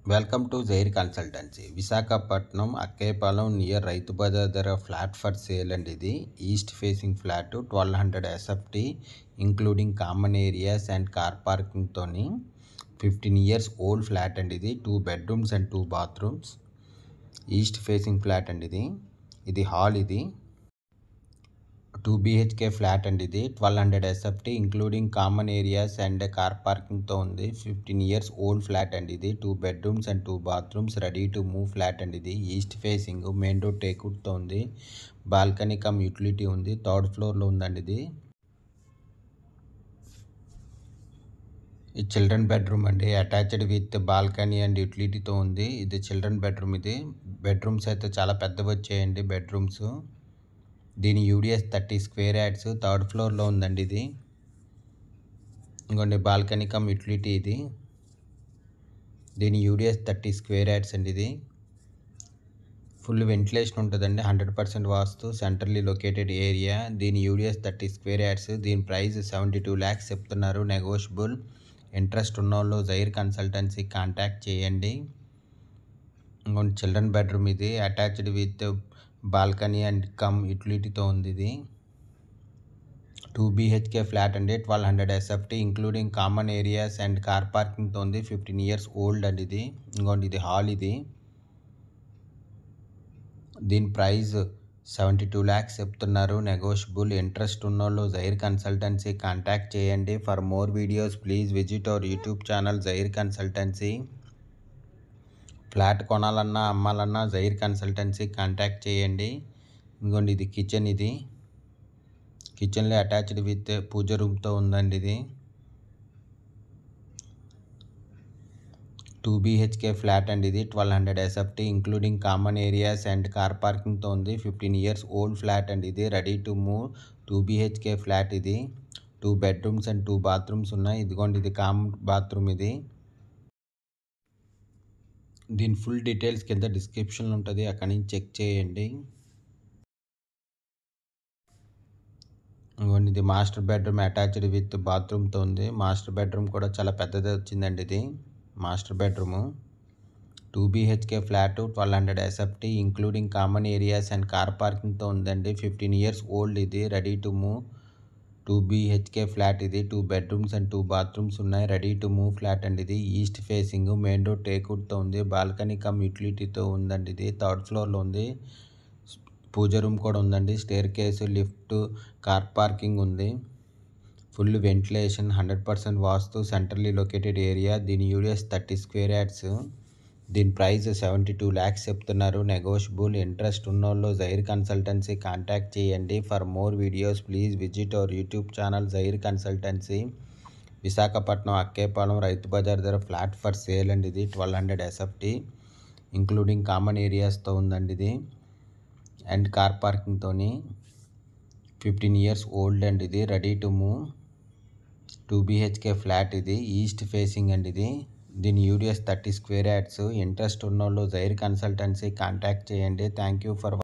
welcome to జైర్ consultancy Visakhapatnam Akkayapalem near రైతు బజార్ దగ్గర ఫ్లాట్ ఫర్ సేల్ అండి ఇది east facing flat twelve hundred SFT including common areas and car పార్కింగ్తోని ఫిఫ్టీన్ ఇయర్స్ ఓల్డ్ ఫ్లాట్ అండి ఇది two bedrooms and two bathrooms east facing flat అండి ఇది ఇది హాల్ ఇది టూ బీహెచ్కే ఫ్లాట్ అండి ఇది twelve hundred SFT including common areas and car పార్కింగ్తో ఉంది ఫిఫ్టీన్ ఇయర్స్ ఓల్డ్ ఫ్లాట్ అండి ఇది two bedrooms and two bathrooms ready to move flat అండి ఇది ఈస్ట్ ఫేసింగ్ మెయిన్ డోర్ టేక్వుడ్తో ఉంది బాల్కనీ కమ్ యూటిలిటీ ఉంది థర్డ్ ఫ్లోర్లో ఉందండి ఇది ఈ చిల్డ్రన్ బెడ్రూమ్ అండి అటాచ్డ్ విత్ బాల్కనీ అండ్ యూటిలిటీతో ఉంది ఇది చిల్డ్రన్ బెడ్రూమ్ ఇది బెడ్రూమ్స్ అయితే చాలా పెద్దవి వచ్చాయండి బెడ్రూమ్స్ దీని UDS thirty square yards third ఫ్లోర్లో ఉందండి ఇది ఇంకోండి బాల్కనీ కమ్ యూటిలిటీ ఇది దీని యూడిఎస్ థర్టీ స్క్వేర్ యాడ్స్ అండి ఇది ఫుల్ వెంటిలేషన్ ఉంటుందండి hundred percent vastu centrally located area దీని యూడిఎస్ థర్టీ స్క్వేర్ యాడ్స్ దీని ప్రైస్ సెవెంటీ టూ ల్యాక్స్ చెప్తున్నారు నెగోషియబుల్ ఇంట్రెస్ట్ ఉన్నోళ్ళు జైర్ కన్సల్టెన్సీ కాంటాక్ట్ చేయండి ఇంకొంచెం చిల్డ్రన్ బెడ్రూమ్ ఇది attached with balcony and come యూటిలిటీతో ఉంది ఇది టూ బీహెచ్కే ఫ్లాట్ అండి twelve hundred SFT including common areas and car పార్కింగ్తో ఉంది ఫిఫ్టీన్ ఇయర్స్ ఓల్డ్ అండి ఇది ఇంకోండి ఇది హాల్ ఇది దీని ప్రైస్ సెవెంటీ టూ ల్యాక్స్ చెప్తున్నారు నెగోషియబుల్ ఇంట్రెస్ట్ ఉన్నోళ్ళు జైర్ కన్సల్టెన్సీ కాంటాక్ట్ చేయండి for more videos please visit our YouTube channel Jair consultancy flat కొనాలన్నా అమ్మాలన్నా జైర్ కన్సల్టెన్సీ కాంటాక్ట్ చేయండి ఇంకోండి ఇది కిచెన్ ఇది కిచెన్లో అటాచ్డ్ విత్ పూజ రూమ్తో ఉందండి ఇది టూ బీహెచ్కే ఫ్లాట్ అండి ఇది twelve hundred SFT including common areas and car పార్కింగ్తో ఉంది ఫిఫ్టీన్ ఇయర్స్ ఓల్డ్ ఫ్లాట్ అండి ఇది ready to move two BHK flat ఇది two bedrooms and two bathrooms ఉన్నాయి ఇదిగోండి ఇది కామన్ బాత్రూమ్ ఇది దీని ఫుల్ డీటెయిల్స్ కింద డిస్క్రిప్షన్లో ఉంటుంది అక్కడి నుంచి చెక్ చేయండి ఇంకోండి ఇది మాస్టర్ బెడ్రూమ్ అటాచ్డ్ విత్ బాత్రూమ్తో ఉంది మాస్టర్ బెడ్రూమ్ కూడా చాలా పెద్దది వచ్చిందండి ఇది master bedroom two BHK flat twelve hundred SFT including common areas and car పార్కింగ్తో ఉందండి ఫిఫ్టీన్ ఇయర్స్ ఓల్డ్ ఇది ready to move two BHK flat ఇది two bedrooms and two bathrooms ఉన్నాయి రెడీ టు మూవ్ ఫ్లాట్ అండి ఇది east facing main door టేక్వుడ్తో ఉంది balcony come యూటిలిటీతో ఉందండి ఇది థర్డ్ ఫ్లోర్లో ఉంది పూజ రూమ్ కూడా ఉందండి stair case lift car parking ఉంది full ventilation hundred percent vastu centrally located area దీని యూడిఎస్ థర్టీ స్క్వేర్ యాడ్స్ దీని ప్రైస్ సెవెంటీ టూ ల్యాక్స్ చెప్తున్నారు నెగోషియబుల్ ఇంట్రెస్ట్ ఉన్నోళ్ళు జైర్ కన్సల్టెన్సీ కాంటాక్ట్ చేయండి for more videos please visit our YouTube channel Jair consultancy Visakhapatnam Akkayapalem Rythu Bazar దగ్గర flat for sale అండి ఇది twelve hundred SFT including common ఏరియాస్తో ఉందండి ఇది అండ్ కార్ పార్కింగ్తోని ఫిఫ్టీన్ ఇయర్స్ ఓల్డ్ అండి ఇది ready to move two BHK flat ఇది ఈస్ట్ ఫేసింగ్ అండి ఇది దీని UDS thirty square yards interest ఉన్నోళ్ళు జైర్ కన్సల్టెన్సీ కాంటాక్ట్ చేయండి థ్యాంక్ యూ ఫర్